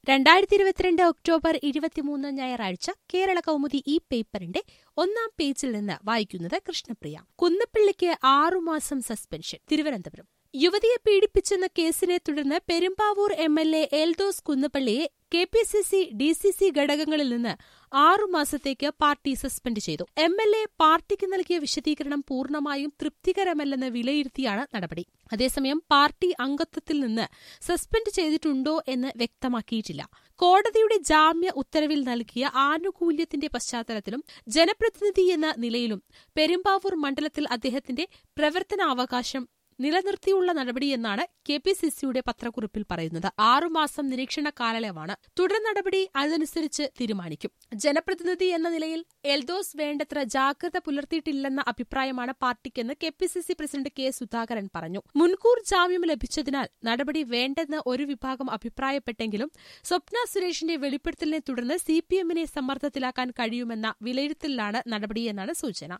രണ്ടായിരത്തി ഇരുപത്തിരണ്ട് ഒക്ടോബർ ഇരുപത്തിമൂന്ന് ഞായറാഴ്ച കേരള കൗമുദി ഈ പേപ്പറിന്റെ ഒന്നാം പേജിൽ നിന്ന് വായിക്കുന്നത് കൃഷ്ണപ്രിയ കുന്നപ്പിള്ളിക്ക് ആറുമാസം സസ്പെൻഷൻ തിരുവനന്തപുരം യുവതിയെ പീഡിപ്പിച്ചെന്ന കേസിനെ തുടർന്ന് Perumbavoor M L A Eldhose കുന്നപ്പള്ളിയെ K P C C D C C ഘടകങ്ങളിൽ നിന്ന് ആറുമാസത്തേക്ക് പാർട്ടി സസ്പെൻഡ് ചെയ്തു എം എൽ എ പാർട്ടിക്ക് നൽകിയ വിശദീകരണം പൂർണ്ണമായും തൃപ്തികരമല്ലെന്ന് വിലയിരുത്തിയാണ് നടപടി അതേസമയം പാർട്ടി അംഗത്വത്തിൽ നിന്ന് സസ്പെൻഡ് ചെയ്തിട്ടുണ്ടോ എന്ന് വ്യക്തമാക്കിയിട്ടില്ല കോടതിയുടെ ജാമ്യ ഉത്തരവിൽ നൽകിയ ആനുകൂല്യത്തിന്റെ പശ്ചാത്തലത്തിലും ജനപ്രതിനിധി എന്ന നിലയിലും പെരുമ്പാവൂർ മണ്ഡലത്തിൽ അദ്ദേഹത്തിന്റെ പ്രവർത്തനാവകാശം നിലനിർത്തിയുള്ള നടപടിയെന്നാണ് കെ പി സി സിയുടെ പത്രക്കുറിപ്പിൽ പറയുന്നത് ആറുമാസം നിരീക്ഷണ കാലയളവാണ് തുടർ നടപടി അതനുസരിച്ച് തീരുമാനിക്കും ജനപ്രതിനിധി എന്ന നിലയിൽ എൽദോസ് വേണ്ടത്ര ജാഗ്രത പുലർത്തിയിട്ടില്ലെന്ന അഭിപ്രായമാണ് പാർട്ടിക്കെന്ന് K P C C president K Sudhakaran പറഞ്ഞു മുൻകൂർ ജാമ്യം ലഭിച്ചതിനാൽ നടപടി വേണ്ടെന്ന് ഒരു വിഭാഗം അഭിപ്രായപ്പെട്ടെങ്കിലും സ്വപ്ന സുരേഷിന്റെ വെളിപ്പെടുത്തലിനെ തുടർന്ന് സി പി എമ്മിനെ സമ്മർദ്ദത്തിലാക്കാൻ കഴിയുമെന്ന വിലയിരുത്തലിലാണ് നടപടിയെന്നാണ് സൂചന